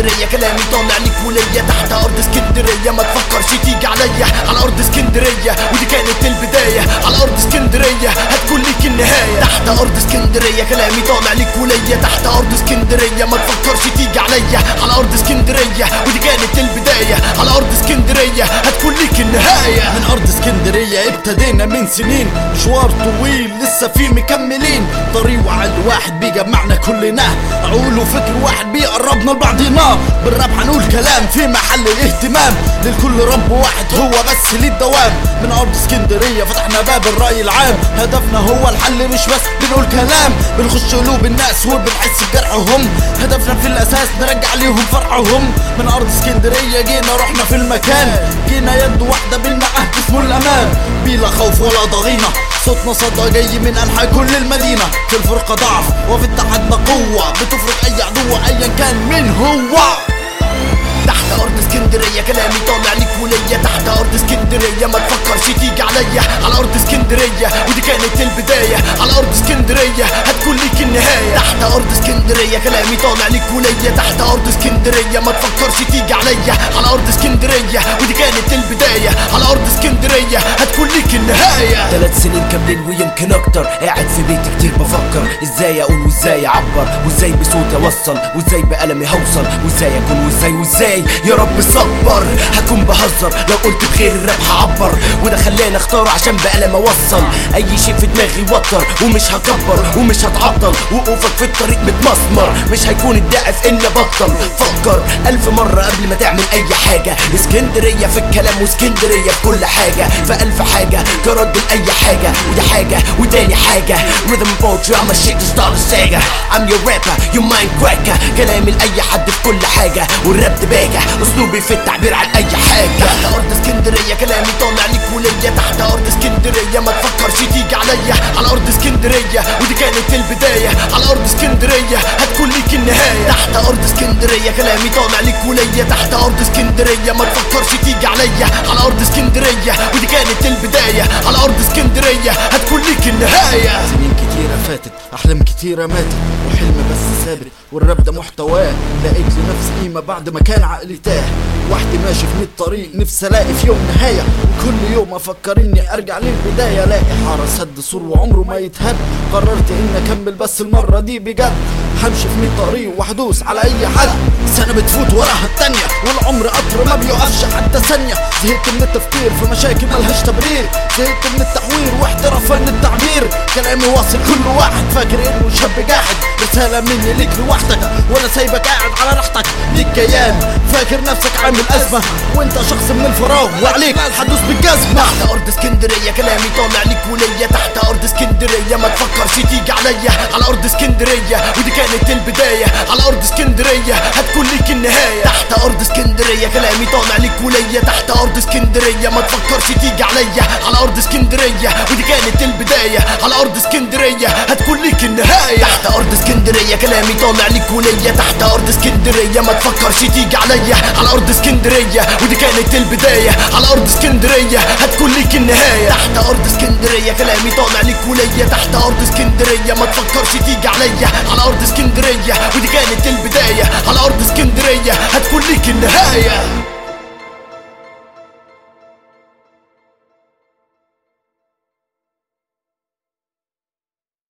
اسكندرية كلامي طالع ليك وليا تحت ارض اسكندرية ما تفكرش تيجي عليا على ارض اسكندرية ودي كانت البداية على ارض اسكندرية هتكون ليك النهاية تحت ارض اسكندرية كلامي طالع ليك وليا تحت ارض اسكندرية ما تفكرش تيجي عليا على ارض اسكندرية ودي كانت البداية على ارض اسكندرية هتكون ليك النهاية من ارض اسكندريه ابتدينا من سنين مشوار طويل لسه فيه مكملين طريق وعد واحد بيجمعنا كلنا عقول وفكر واحد بيقربنا لبعضنا بالراب هنقول كلام في محل الاهتمام للكل رب واحد هو بس ليه الدوام من ارض اسكندريه فتحنا باب الراي العام هدفنا هو الحل مش بس بنقول كلام بنخش قلوب الناس وبنحس بجرحهم هدفنا في الاساس نرجع ليهم فرحهم من ارض اسكندريه جينا رحنا في المكان جينا يد واحده بالمعهد اسمه الامان بلا خوف ولا ضغينه صوتنا صدى جاي من انحاء كل المدينه في الفرقه ضعف وفي التحدي قوه بتفرق اي عدو ايا كان مين هو تحت ارض اسكندريه كلامي طالع ليك وليا تحت ارض اسكندريه ما تفكرش تيجي عليا على ارض اسكندريه ودي كانت البدايه على ارض اسكندريه هتكون ليك النهايه تحت ارض اسكندريه كلامي طالع ليك وليا تحت ارض اسكندريه ما تفكرش تيجي عليا على ارض اسكندريه ودي كانت البدايه على ارض اسكندريه هتكون ليك النهايه ثلاث سنين كاملين ويمكن اكتر قاعد في بيتي كتير بفكر ازاي اقول وازاي اعبر وازاي بصوتي اوصل وازاي بقلمي هوصل وازاي اكون وازاي وازاي يا رب صبر هكون بهزر لو قلت بخير الراب هعبر وده خلاني اختار عشان بقلم اوصل اي شيء في دماغي وتر ومش هكبر ومش هتعطل وقوفك في الطريق متمسمر مش هيكون الداعي في اني ابطل فكر الف مرة قبل ما تعمل اي حاجة اسكندرية في الكلام واسكندرية في كل حاجة في الف حاجة كرد لاي حاجة ودي حاجة وتاني حاجة rhythm poetry I'm a shit to start a saga I'm your rapper you mind cracker كلامي لاي حد في كل حاجة والراب دباجة اسلوبي في التعبير عن اي حاجة تحت ارض اسكندريه كلامي طالع ليك وليا تحت ارض اسكندريه ما تفكرش تيجي عليا على ارض اسكندريه ودي كانت البدايه على ارض اسكندريه هتكون ليك النهايه تحت ارض اسكندريه كلامي طالع ليك وليا تحت ارض اسكندريه ما تفكرش تيجي عليا على ارض اسكندريه ودي كانت البدايه على ارض اسكندريه هتكون ليك النهايه سنين كتيرة فاتت أحلام كتيرة ماتت وحلم بس ثابت والراب ده محتواه لقيت لنفسي قيمة بعد ما كان عقلي تاه وحدي ماشي في مية طريق نفسي ألاقي في يوم نهاية وكل يوم أفكر إني أرجع للبداية ألاقي حارس هد سور وعمره ما يتهد قررت إني أكمل بس المرة دي بجد همشي في مية طريق وهدوس على أي حد سنة بتفوت وراها التانية والعمر قطر ما بيقفش حتى ثانية زهقت من التفكير في مشاكل ملهاش تبرير زهقت من التحوير واحتراف فن التعبير كلامي واصل كل واحد فاكر انه شاب جاحد رسالة مني ليك لوحدك وانا سايبك قاعد على راحتك ليك كيان فاكر نفسك عامل ازمة وانت شخص من الفراغ وعليك هتدوس بالجزمة تحت ارض اسكندريه كلامي طالع ليك وليا تحت ارض اسكندريه ما تفكرش تيجي عليا على ارض اسكندريه ودي كانت البدايه على ارض اسكندريه هتكون ليك النهايه تحت ارض اسكندريه كلامي طالع ليك وليا تحت ارض اسكندريه ما تفكرش تيجي عليا على ارض اسكندريه ودي كانت البدايه على ارض اسكندريه هتكون ليك النهايه تحت ارض اسكندريه كلامي طالع ليك وليا تحت ارض اسكندريه ما تفكرش تيجي عليا على ارض اسكندريه ودي كانت البدايه على ارض اسكندريه هتكون ليك النهايه تحت ارض اسكندريه كلامي طالع ليك وليا تحت ارض اسكندريه ما تفكرش تيجي عليا على ارض اسكندريه ودي كانت البدايه على ارض اسكندريه هتكون ليك النهايه